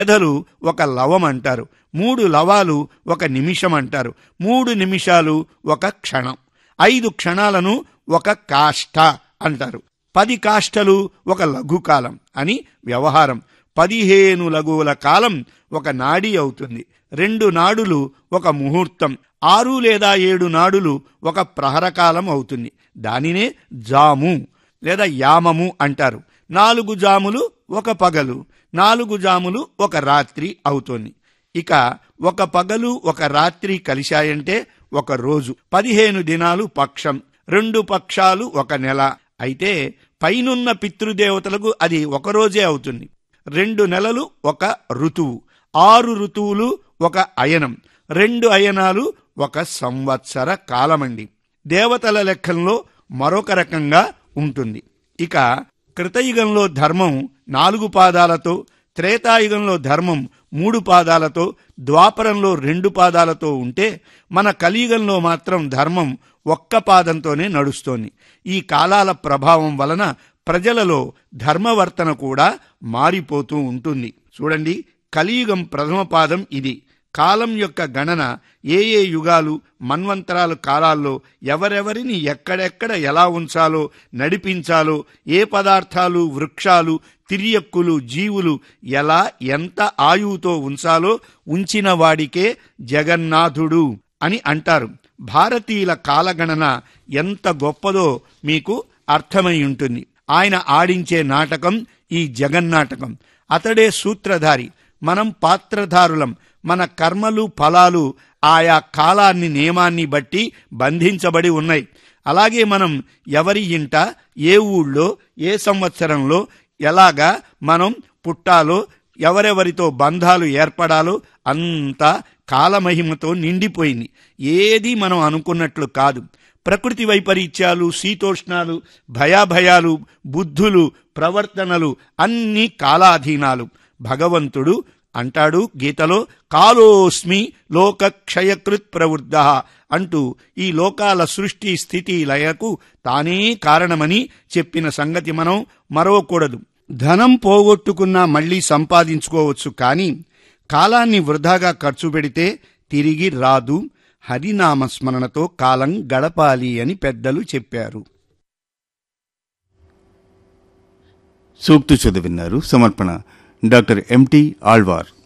ఎదలు ఒక లవం అంటారు మూడు లవాలు ఒక నిమిషం అంటారు మూడు నిమిషాలు ఒక క్షణం ఐదు క్షణాలను ఒక కాష్ట అంటారు పది కాష్టలు ఒక లఘుకాలం అని వ్యవహారం పదిహేను లఘువుల కాలం ఒక నాడి అవుతుంది రెండు నాడులు ఒక ముహూర్తం ఆరు లేదా ఏడు నాడులు ఒక ప్రహరకాలం అవుతుంది దానినే జాము లేదా యామము అంటారు నాలుగు జాములు ఒక పగలు నాలుగు జాములు ఒక రాత్రి అవుతోంది ఇక ఒక పగలు ఒక రాత్రి కలిశాయంటే ఒక రోజు పదిహేను దినాలు పక్షం రెండు పక్షాలు ఒక నెల అయితే పైనున్న పితృదేవతలకు అది ఒక రోజే అవుతుంది రెండు నెలలు ఒక ఋతువు ఆరు ఋతువులు ఒక అయనం రెండు అయనాలు ఒక సంవత్సర కాలమండి దేవతల లెక్కల్లో మరొక రకంగా ఉంటుంది ఇక కృతయుగంలో ధర్మం నాలుగు పాదాలతో త్రేతాయుగంలో ధర్మం మూడు పాదాలతో ద్వాపరంలో రెండు పాదాలతో ఉంటే మన కలియుగంలో మాత్రం ధర్మం ఒక్క పాదంతోనే నడుస్తోంది ఈ కాలాల ప్రభావం వలన ప్రజలలో ధర్మవర్తన కూడా మారిపోతూ ఉంటుంది చూడండి కలియుగం ప్రథమ పాదం ఇది కాలం యొక్క గణన ఏ ఏ యుగాలు మన్వంతరాల కాలాల్లో ఎవరెవరిని ఎక్కడెక్కడ ఎలా ఉంచాలో నడిపించాలో ఏ పదార్థాలు వృక్షాలు తిరియక్కులు జీవులు ఎలా ఎంత ఆయువుతో ఉంచాలో ఉంచిన వాడికే జగన్నాథుడు అని అంటారు భారతీయుల కాలగణన ఎంత గొప్పదో మీకు అర్థమై ఉంటుంది ఆయన ఆడించే నాటకం ఈ జగన్నాటకం అతడే సూత్రధారి మనం పాత్రధారులం మన కర్మలు ఫలాలు ఆయా కాలాన్ని నియమాన్ని బట్టి బంధించబడి ఉన్నాయి అలాగే మనం ఎవరి ఇంట ఏ ఊళ్ళో ఏ సంవత్సరంలో ఎలాగా మనం పుట్టాలో ఎవరెవరితో బంధాలు ఏర్పడాలో అంతా కాలమహిమతో నిండిపోయింది ఏది మనం అనుకున్నట్లు కాదు ప్రకృతి వైపరీత్యాలు శీతోష్ణాలు భయాభయాలు బుద్ధులు ప్రవర్తనలు అన్నీ కాలాధీనాలు భగవంతుడు అంటాడు గీతలో కాలోస్మి లోక క్షయకృత్ ప్రవృద్ధ అంటూ ఈ లోకాల సృష్టి స్థితి లయకు తానే కారణమని చెప్పిన సంగతి మనం మరవకూడదు ధనం పోగొట్టుకున్నా మళ్ళీ సంపాదించుకోవచ్చు కానీ కాలాన్ని వృధాగా ఖర్చు పెడితే తిరిగి రాదు హరినామస్మరణతో కాలం గడపాలి అని పెద్దలు చెప్పారు సూక్తు చదివిన్నారు సమర్పణ డాక్టర్ ఎంటి ఆళ్వార్